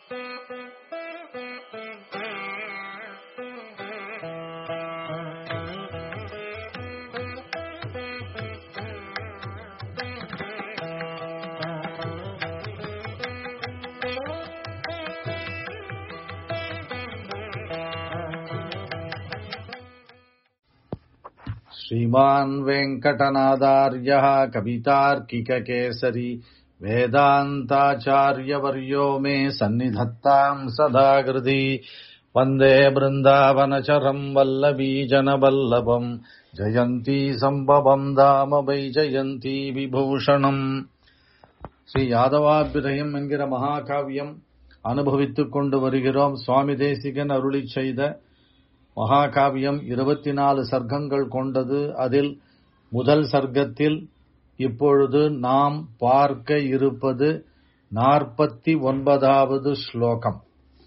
श्रीमान् वेङ्कटनादार्यः कवितार्किककेसरी वेदान्ताचार्यवर्यो मे सन्निधत्ताम् सदा कृति वन्दे बृन्दावनचरम् वल्लवीजनवल्लभम् ஜெயந்தி சம்பவம் தாம வை ஜெயந்தி விபூஷணம் ஸ்ரீ யாதவாபிரயம் என்கிற மகாகாவியம் அனுபவித்துக் கொண்டு வருகிறோம் சுவாமி தேசிகன் அருளி செய்த மகாகாவியம் இருபத்தி நாலு சர்க்கங்கள் கொண்டது அதில் முதல் சர்க்கத்தில் இப்பொழுது நாம் பார்க்க இருப்பது நாற்பத்தி ஒன்பதாவது ஸ்லோகம்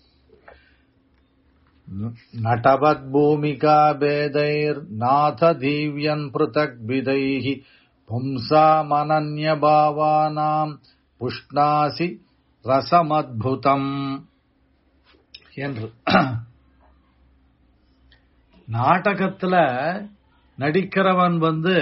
நட்டவத் பூமிகா பேதைர் நாத தீவ்யன் பிருத்தக் விதைः பும்சாமனன்யபாவானாம் புஷ்ணாசி ரசமத்புதம் என்று நாடகத்துல நடிக்கிறவன் வந்து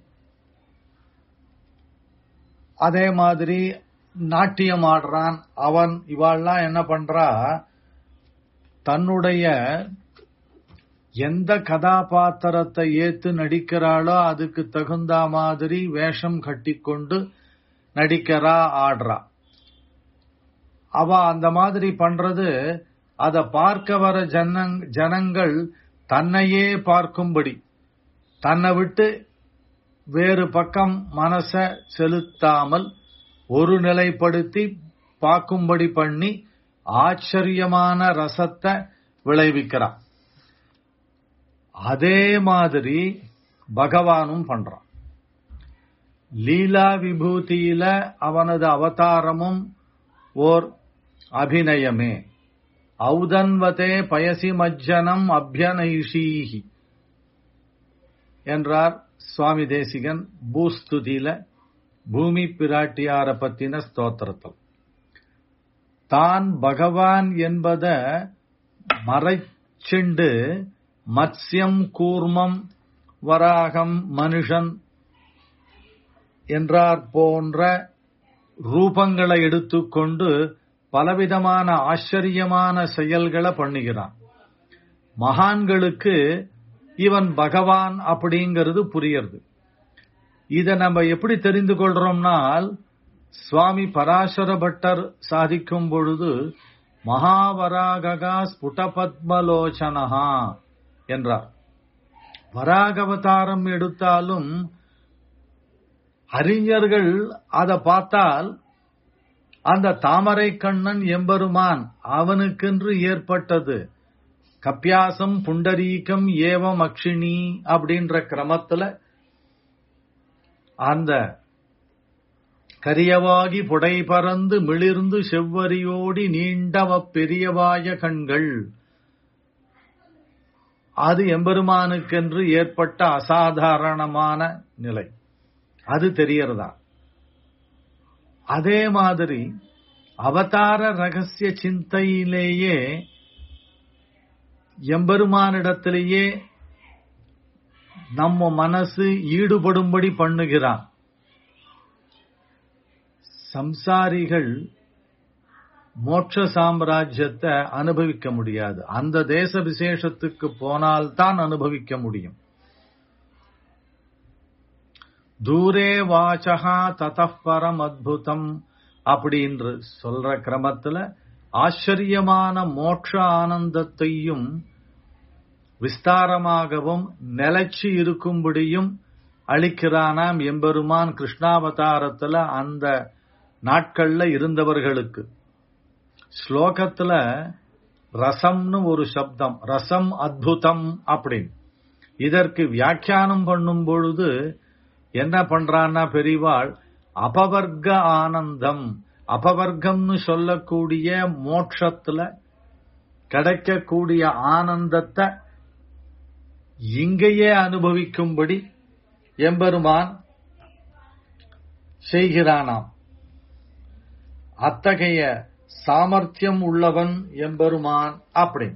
அதே மாதிரி நாட்டியம் ஆடுறான் அவன் இவாள்லாம் என்ன பண்றா தன்னுடைய எந்த கதாபாத்திரத்தை ஏத்து நடிக்கிறாளோ அதுக்கு தகுந்த மாதிரி வேஷம் கட்டிக்கொண்டு நடிக்கிறா ஆடுறா அவ அந்த மாதிரி பண்றது அத பார்க்க வர ஜனங் ஜனங்கள் தன்னையே பார்க்கும்படி தன்னை விட்டு வேறு பக்கம் மனச செலுத்தாமல் ஒரு நிலைப்படுத்தி பார்க்கும்படி பண்ணி ஆச்சரியமான ரசத்தை விளைவிக்கிறான் அதே மாதிரி பகவானும் பண்றான் லீலா விபூதியில அவனது அவதாரமும் ஓர் அபிநயமே ஔதன்வதே பயசி மஜ்ஜனம் அபியனைஷீஹி என்றார் சுவாமி தேசிகன் பூஸ்துதியில பூமி பிராட்டியார பத்தின ஸ்தோத்திரத்தில் தான் பகவான் என்பத மறைச்சிண்டு மத்ஸ்யம் கூர்மம் வராகம் மனுஷன் என்றார் போன்ற ரூபங்களை எடுத்துக்கொண்டு பலவிதமான ஆச்சரியமான செயல்களை பண்ணுகிறான் மகான்களுக்கு இவன் பகவான் அப்படிங்கிறது புரியறது இத நம்ம எப்படி தெரிந்து கொள்றோம்னால் சுவாமி பராசர பட்டர் சாதிக்கும் பொழுது மகாவராகா ஸ்புடபத்மலோச்சனஹா என்றார் வராகவதாரம் எடுத்தாலும் அறிஞர்கள் அதை பார்த்தால் அந்த தாமரை கண்ணன் எம்பெருமான் அவனுக்கென்று ஏற்பட்டது கப்பியாசம் புண்டரீகம் ஏவம் அக்ஷினி அப்படின்ற கிரமத்துல அந்த கரியவாகி புடை பறந்து மிளிர்ந்து செவ்வரியோடி நீண்டவ பெரியவாய கண்கள் அது எம்பெருமானுக்கென்று ஏற்பட்ட அசாதாரணமான நிலை அது தெரியறதா அதே மாதிரி அவதார ரகசிய சிந்தையிலேயே எம்பெருமானிடத்திலேயே நம்ம மனசு ஈடுபடும்படி பண்ணுகிறான் சம்சாரிகள் மோட்ச சாம்ராஜ்யத்தை அனுபவிக்க முடியாது அந்த தேச விசேஷத்துக்கு போனால்தான் அனுபவிக்க முடியும் தூரே வாச்சகா ததப்பரம் அத்புதம் அப்படின்னு சொல்ற கிரமத்துல ஆச்சரியமான மோட்ச ஆனந்தத்தையும் விஸ்தாரமாகவும் நிலைச்சு இருக்கும்படியும் அளிக்கிறானாம் எம்பெருமான் கிருஷ்ணாவதாரத்துல அந்த நாட்கள்ல இருந்தவர்களுக்கு ஸ்லோகத்துல ரசம்னு ஒரு சப்தம் ரசம் அத்புதம் அப்படின்னு இதற்கு வியாக்கியானம் பண்ணும் பொழுது என்ன பண்றான்னா பெரிவாள் அபவர்க்க ஆனந்தம் அபவர்க்கம்னு சொல்லக்கூடிய மோட்சத்துல கிடைக்கக்கூடிய ஆனந்தத்தை இங்கேயே அனுபவிக்கும்படி எம்பெருமான் செய்கிறானாம் அத்தகைய சாமர்த்தியம் உள்ளவன் எம்பெருமான் அப்படி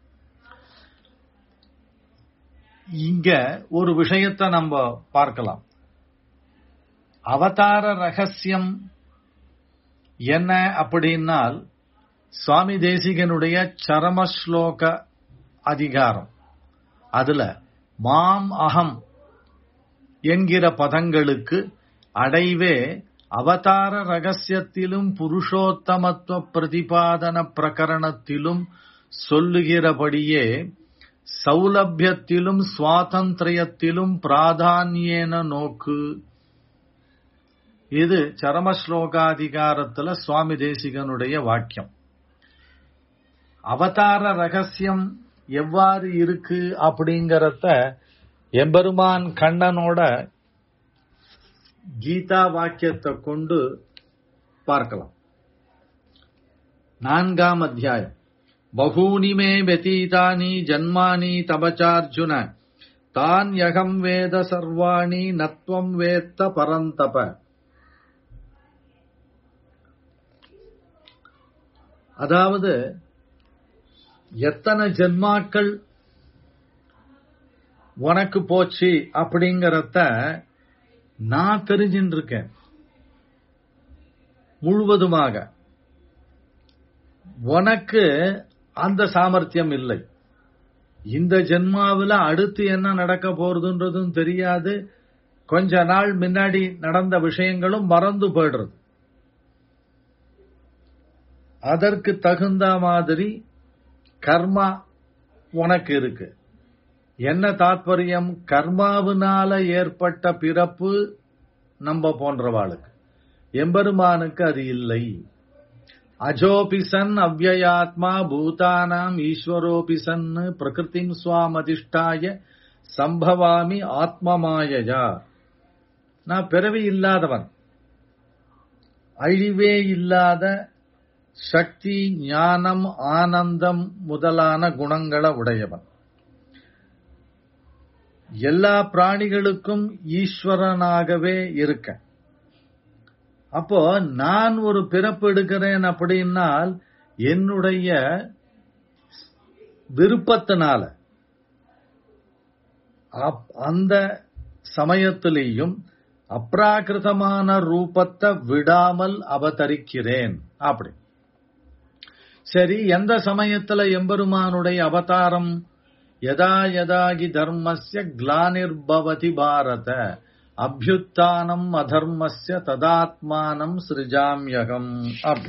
இங்க ஒரு விஷயத்தை நம்ம பார்க்கலாம் அவதார ரகசியம் என்ன அப்படின்னால் சுவாமி தேசிகனுடைய சரமஸ்லோக அதிகாரம் அதுல மாம் அகம் என்கிற பதங்களுக்கு அடைவே அவதார ரகசியத்திலும் புருஷோத்தமத்துவ பிரதிபாதன பிரகரணத்திலும் சொல்லுகிறபடியே சௌலபியத்திலும் சுவாதந்திரியத்திலும் பிராதானியேன நோக்கு இது சரமஸ்லோகாதிகாரத்துல சுவாமி தேசிகனுடைய வாக்கியம் அவதார ரகசியம் எவ்வாறு இருக்கு அப்படிங்கறத எம்பெருமான் கண்ணனோட கீதா வாக்கியத்தை கொண்டு பார்க்கலாம் நான்காம் அத்தியாயம் பகூனி மே வெதீதானி ஜன்மானி தபச்சார்ஜுன தான் யகம் வேத சர்வாணி நத்வம் வேத்த பரந்தப அதாவது எத்தனை ஜென்மாக்கள் உனக்கு போச்சு அப்படிங்கறத நான் தெரிஞ்சுட்டு இருக்கேன் முழுவதுமாக உனக்கு அந்த சாமர்த்தியம் இல்லை இந்த ஜென்மாவில அடுத்து என்ன நடக்க போறதுன்றதும் தெரியாது கொஞ்ச நாள் முன்னாடி நடந்த விஷயங்களும் மறந்து போயிடுறது அதற்கு தகுந்த மாதிரி கர்மா உனக்கு இருக்கு என்ன தாத்பரியம் கர்மாவினால ஏற்பட்ட பிறப்பு நம்ம போன்றவாளுக்கு எம்பெருமானுக்கு அது இல்லை அஜோபிசன் அவ்வயாத்மா பூதானாம் ஈஸ்வரோபிசன் பிரகிருதிம் சுவாமதிஷ்டாய சம்பவாமி ஆத்மமாயஜா நான் பிறவி இல்லாதவன் அழிவே இல்லாத சக்தி ஞானம் ஆனந்தம் முதலான குணங்களை உடையவன் எல்லா பிராணிகளுக்கும் ஈஸ்வரனாகவே இருக்க அப்போ நான் ஒரு பிறப்பு எடுக்கிறேன் அப்படின்னால் என்னுடைய விருப்பத்தினால அந்த சமயத்திலேயும் அப்ராகிருதமான ரூபத்தை விடாமல் அவதரிக்கிறேன் அப்படி சரி எந்த சமயத்துல எம்பெருமானுடைய அவதாரம் யதா யதாகி தர்மஸ்ய கிளானிர்பவதி பாரத அபியுத்தானம் அதர்மஸ்ய ததாத்மானம் சிருஜாமியகம் அப்படி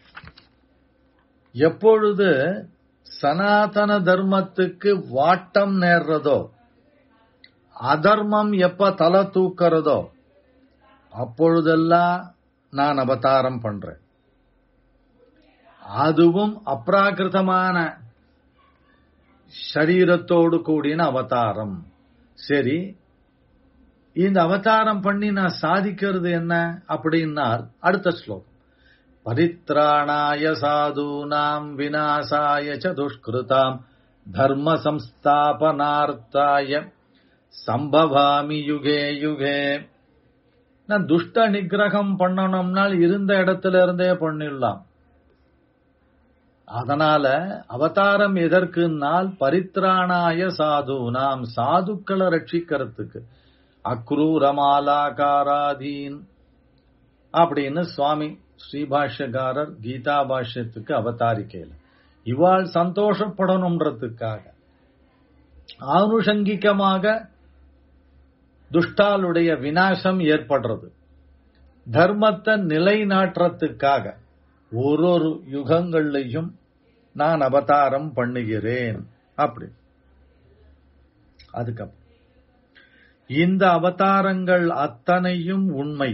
எப்பொழுது சனாதன தர்மத்துக்கு வாட்டம் நேர்றதோ அதர்மம் எப்ப தலை தூக்கிறதோ அப்பொழுதெல்லாம் நான் அவதாரம் பண்றேன் அதுவும் அப்ராகிருதமான சரீரத்தோடு கூடின அவதாரம் சரி இந்த அவதாரம் பண்ணி நான் சாதிக்கிறது என்ன அப்படின்னால் அடுத்த ஸ்லோகம் பரித்ராணாய சாதூனாம் விநாசாய ச துஷ்கிருதாம் தர்ம சம்ஸ்தாபனார்த்தாய சம்பவாமி யுகே யுகே நான் துஷ்ட நிகிரகம் பண்ணணும்னால் இருந்த இடத்துல இருந்தே பண்ணிடலாம் அதனால அவதாரம் எதற்குனால் பரித்ராணாய சாது நாம் சாதுக்களை ரட்சிக்கிறதுக்கு அக்ரூரமாலாகாராதீன் அப்படின்னு சுவாமி ஸ்ரீபாஷ்யகாரர் கீதா பாஷ்யத்துக்கு அவதாரிக்கையில் இவாள் சந்தோஷப்படணும்ன்றதுக்காக ஆனுஷங்கிகமாக துஷ்டாளுடைய வினாசம் ஏற்படுறது தர்மத்தை நிலைநாட்டுறதுக்காக ஒரு ஒரு யுகங்கள்லையும் நான் அவதாரம் பண்ணுகிறேன் அப்படி அதுக்கப்புறம் இந்த அவதாரங்கள் அத்தனையும் உண்மை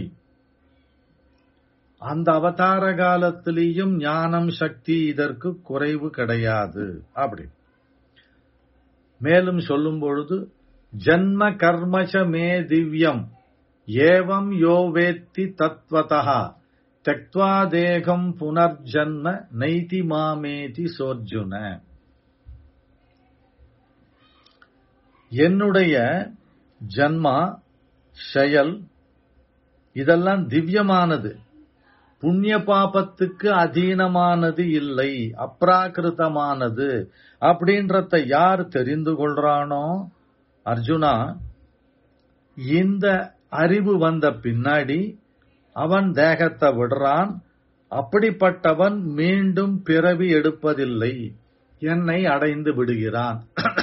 அந்த அவதார காலத்திலேயும் ஞானம் சக்தி இதற்கு குறைவு கிடையாது அப்படி மேலும் சொல்லும் பொழுது ஜன்ம கர்மச மே திவ்யம் ஏவம் யோ வேத்தி தத்வதா தெக்வா தேகம் புனர்ஜன்ம நைதி மாமேதி சோர்ஜுன என்னுடைய ஜன்மா செயல் இதெல்லாம் திவ்யமானது புண்ணிய பாபத்துக்கு அதீனமானது இல்லை அப்ராகிருதமானது அப்படின்றத யார் தெரிந்து கொள்றானோ அர்ஜுனா இந்த அறிவு வந்த பின்னாடி அவன் தேகத்தை விடுறான் அப்படிப்பட்டவன் மீண்டும் பிறவி எடுப்பதில்லை என்னை அடைந்து விடுகிறான்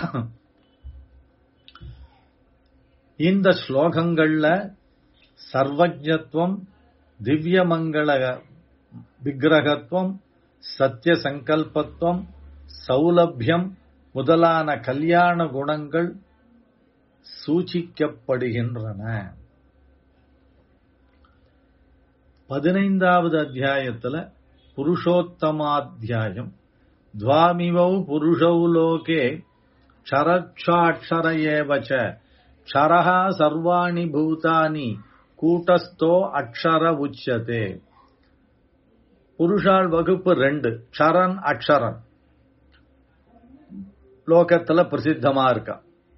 இந்த ஸ்லோகங்கள்ல சர்வஜத்துவம் திவ்யமங்கள விக்கிரகத்துவம் சத்திய சங்கல்பத்துவம் சௌலபியம் முதலான கல்யாண குணங்கள் சூச்சிக்கப்படுகின்றன பதினைந்தாவது அத்தியாயத்துல புருஷோத்தமாத்தியாயம் துவாமிவௌ புருஷௌ லோகே க்ஷரச்சாட்சர ஏவச்ச க்ஷரஹா சர்வாணி பூதானி கூட்டஸ்தோ அக்ஷர உச்சதே புருஷால் வகுப்பு ரெண்டு க்ஷரன் அக்ஷரன் லோகத்துல பிரசித்தமா இருக்கா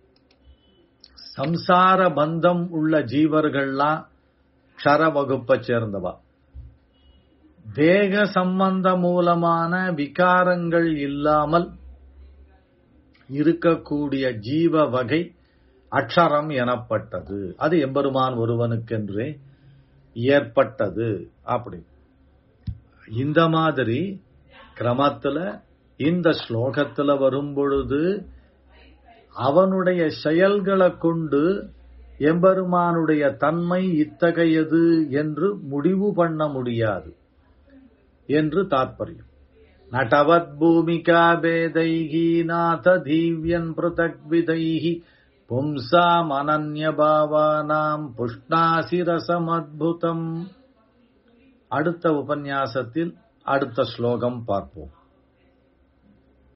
சம்சார பந்தம் உள்ள ஜீவர்கள்லாம் க்ஷர வகுப்பை சேர்ந்தவா தேக சம்பந்த மூலமான விகாரங்கள் இல்லாமல் இருக்கக்கூடிய ஜீவ வகை அக்ஷரம் எனப்பட்டது அது எம்பெருமான் ஒருவனுக்கென்றே ஏற்பட்டது அப்படி இந்த மாதிரி கிரமத்துல இந்த ஸ்லோகத்துல வரும் பொழுது அவனுடைய செயல்களை கொண்டு எம்பெருமானுடைய தன்மை இத்தகையது என்று முடிவு பண்ண முடியாது என்று தாற்பயம் நடவத் பூமிகா பேதைகி நாத தீவ்யன் பிருதக் விதைகி பும்சாம் அனன்யபாவானாம் புஷ்ணாசி ரசமத்புதம் அடுத்த உபன்யாசத்தில் அடுத்த ஸ்லோகம் பார்ப்போம்